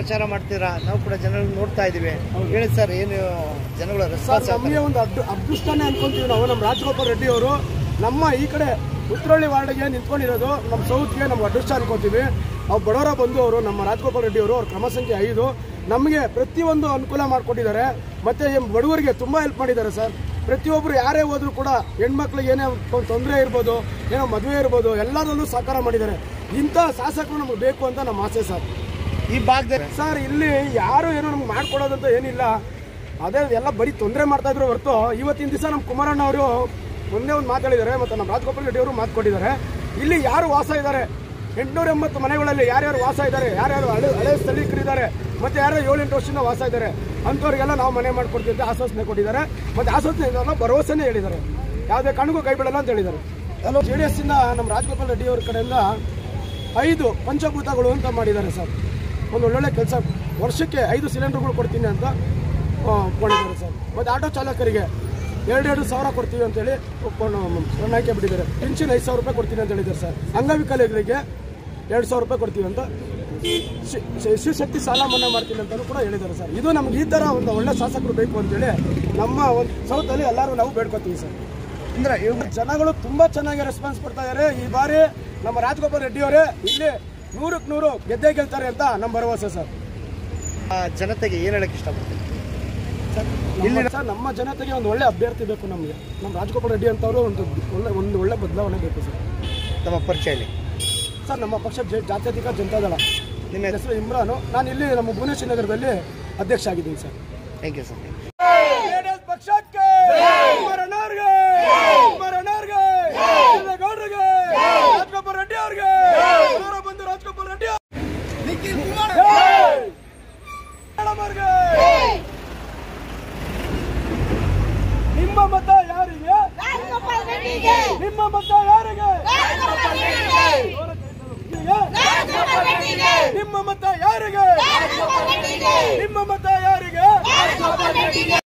ಪ್ರಚಾರ ಮಾಡ್ತೀರಾ ನಾವು ಕೂಡ ಜನಗಳು ನೋಡ್ತಾ ಇದೀವಿ ಹೇಳಿ ಸರ್ ಏನು ಜನಗಳ ಸರ್ ರೆಸ್ಪಾನ್ಸ್ ನಮಗೆ ಒಂದು ಅದ್ ಅದೃಷ್ಟನೇ ಅನ್ಕೊಂತೀವಿ ನಾವು ನಮ್ಮ ರಾಜಗೋಪಾಲ್ ರೆಡ್ಡಿ ಅವರು ನಮ್ಮ ಈ ಕಡೆ ಉತ್ತರಳ್ಳಿ ವಾರ್ಡ್ಗೆ ನಿಂತ್ಕೊಂಡಿರೋದು ನಮ್ಮ ಸೌತ್ಗೆ ನಮ್ಮ ಅದೃಷ್ಟ ಅನ್ಕೋತೀವಿ ನಾವು ಬಡವರ ಬಂದು ಅವರು ನಮ್ಮ ರಾಜಗೋಪಾಲ್ ರೆಡ್ಡಿ ಅವರು ಅವ್ರ ಕ್ರಮ ಸಂಖ್ಯೆ ಐದು ನಮಗೆ ಪ್ರತಿಯೊಂದು ಅನುಕೂಲ ಮಾಡಿಕೊಟ್ಟಿದ್ದಾರೆ ಮತ್ತೆ ಈ ಬಡವರಿಗೆ ತುಂಬ ಹೆಲ್ಪ್ ಮಾಡಿದ್ದಾರೆ ಸರ್ ಪ್ರತಿಯೊಬ್ಬರು ಯಾರೇ ಹೋದ್ರು ಕೂಡ ಹೆಣ್ಮಕ್ಳಿಗೆ ಏನೇ ತೊಂದರೆ ಇರ್ಬೋದು ಏನೋ ಮದುವೆ ಇರ್ಬೋದು ಎಲ್ಲದರಲ್ಲೂ ಸಹಕಾರ ಮಾಡಿದ್ದಾರೆ ಇಂಥ ಶಾಸಕರು ನಮಗೆ ಬೇಕು ಅಂತ ನಮ್ಮ ಆಸೆ ಸರ್ ಈ ಭಾಗದಲ್ಲಿ ಸರ್ ಇಲ್ಲಿ ಯಾರು ಏನು ನಮ್ಗೆ ಮಾಡ್ಕೊಡೋದಂತ ಏನಿಲ್ಲ ಅದೇ ಎಲ್ಲ ಬರೀ ತೊಂದರೆ ಮಾಡ್ತಾ ಇದ್ರು ಹೊರತು ಇವತ್ತಿನ ದಿವಸ ನಮ್ಮ ಕುಮಾರಣ್ಣ ಅವರು ಒಂದೇ ಒಂದು ಮಾತಾಡಿದ್ದಾರೆ ಮತ್ತು ನಮ್ಮ ರಾಜಗೋಪಾಲ್ ರೆಡ್ಡಿ ಅವರು ಮಾತು ಕೊಟ್ಟಿದ್ದಾರೆ ಇಲ್ಲಿ ಯಾರು ವಾಸ ಇದ್ದಾರೆ ಎಂಟುನೂರ ಎಂಬತ್ತು ಮನೆಗಳಲ್ಲಿ ಯಾರ್ಯಾರು ವಾಸ ಇದ್ದಾರೆ ಯಾರ್ಯಾರು ಹಳೆ ಹಳೆ ಸ್ಥಳೀಕರಿದ್ದಾರೆ ಮತ್ತು ಯಾರು ಏಳೆಂಟು ವರ್ಷದಿಂದ ವಾಸ ಇದ್ದಾರೆ ಅಂಥವ್ರಿಗೆಲ್ಲ ನಾವು ಮನೆ ಮಾಡ್ಕೊಡ್ತೀವಿ ಅಂತ ಆಶ್ವಾಸನೆ ಕೊಟ್ಟಿದ್ದಾರೆ ಮತ್ತು ಆಶ್ವಾಸನೆ ಇಲ್ಲ, ಭರವಸೆನೇ ಹೇಳಿದ್ದಾರೆ ಯಾವುದೇ ಕಾರಣಕ್ಕೂ ಕೈ ಬಿಡಲ್ಲ ಅಂತ ಹೇಳಿದ್ದಾರೆ ಹಲೋ ಜೆ ಡಿ ಎಸ್ಸಿಂದ ನಮ್ಮ ರಾಜಗೋಪಾಲ್ ರೆಡ್ಡಿ ಅವ್ರ ಕಡೆಯಿಂದ ಐದು ಪಂಚಭೂತಗಳು ಅಂತ ಮಾಡಿದ್ದಾರೆ ಸರ್ ಒಂದು ಒಳ್ಳೊಳ್ಳೆ ಕೆಲಸ ವರ್ಷಕ್ಕೆ ಐದು ಸಿಲಿಂಡರ್ಗಳು ಕೊಡ್ತೀನಿ ಅಂತ ಆ, ಮಾಡಿದ್ದಾರೆ ಸರ್ ಮತ್ತು ಆಟೋ ಚಾಲಕರಿಗೆ ಎರಡು ಎರಡು ಸಾವಿರ ಕೊಡ್ತೀವಿ ಅಂತೇಳಿ ಒಪ್ಕೊಂಡು ಪ್ರಣಾಳಿಕೆ ಬಿಟ್ಟಿದ್ದಾರೆ ಪೆನ್ಷನ್ ಐದು ಸಾವಿರ ರೂಪಾಯಿ ಕೊಡ್ತೀನಿ ಅಂತ ಹೇಳಿದ್ದಾರೆ ಸರ್ ಅಂಗವಿಕಲರಿಗೆ ಎರಡು ಸಾವಿರ ರೂಪಾಯಿ ಕೊಡ್ತೀವಿ ಅಂತ ಶಿ- ಶಿ- ಶಿವಶಕ್ತಿ ಸಾಲ ಮನ್ನಾ ಮಾಡ್ತೀನಿ ಅಂತಲೂ ಕೂಡ ಹೇಳಿದ್ದಾರೆ ಸರ್ ಇದು ನಮ್ಗೆ ಈ ಥರ ಒಂದು ಒಳ್ಳೆ ಶಾಸಕರು ಬೇಕು ಅಂತೇಳಿ ನಮ್ಮ ಒಂದು ಸೌತಲ್ಲಿ ಎಲ್ಲರೂ ನಾವು ಬೇಡ್ಕೊತೀವಿ ಸರ್ ಅಂದ್ರೆ ಇವ್ರು ಜನಗಳು ತುಂಬಾ ಚೆನ್ನಾಗಿ ರೆಸ್ಪಾನ್ಸ್ ಕೊಡ್ತಾ ಇದ್ದಾರೆ ಈ ಬಾರಿ ನಮ್ಮ ರಾಜಗೋಪಾಲ್ ರೆಡ್ಡಿ ಅವರೇ ಇಲ್ಲಿ ನೂರಕ್ಕೆ ನೂರು ಗೆದ್ದೇ ಗೆಲ್ತಾರೆ ಅಂತ ನಮ್ಮ ಭರವಸೆ ಸರ್ ಆ ಜನತೆಗೆ ಏನು ಹೇಳಕ್ ಇಷ್ಟಪಡ್ತೀನಿ ಇಲ್ಲಿ ಸರ್ ನಮ್ಮ ಜನತೆಗೆ ಒಂದು ಒಳ್ಳೆ ಅಭ್ಯರ್ಥಿ ಬೇಕು ನಮಗೆ ನಮ್ಮ ರಾಜಗೋಪಾಲ್ ರೆಡ್ಡಿ ಅಂತವರು ಒಂದು ಒಳ್ಳೆ ಒಂದು ಒಳ್ಳೆ ಬದಲಾವಣೆ ಬೇಕು ಸರ್ ತಮ್ಮ ಪರಿಚಯ ಹೇಳಿ ಸರ್ ನಮ್ಮ ಪಕ್ಷ ಜ- ಜಾತ್ಯತೀತ ಜನತಾದಳ ನಿಮ್ಮ ನನ್ನ ಹೆಸರು ಇಮ್ರಾನು ನಾನು ಇಲ್ಲಿ ನಮ್ಮ ಭುವನೇಶ್ವರ ನಗರದಲ್ಲಿ ಅಧ್ಯಕ್ಷ ಆಗಿದ್ದೀನಿ ಸರ್ ಥ್ಯಾಂಕ್ ಯು ಸರ್ ಪಕ್ಷಕ್ಕೆ ಕುಮಾರಣ್ಣವ್ರಿಗೆ ಕುಮಾರಣ್ಣವ್ರಿಗೆ ಗೌಡ್ರಿಗೆ ರಾಜಗೋಪಾಲ್ ರೆಡ್ಡಿ ಅವ್ರಿಗೆ ಎಲ್ಲರೂ ಬಂದು ರಾಜಗೋಪಾಲ್ ರೆಡ್ಡಿ ಅವ್ರಿಗೆ ನಿಮ್ಮ ಮತ ಯಾರಿಗೆ ನಿಮ್ಮ ಮತ ಯಾರಿಗೆ ನಿಮ್ಮ ಮತ ಯಾರಿಗೆ ನಿಮ್ಮ ಮತ ಯಾರಿಗೆ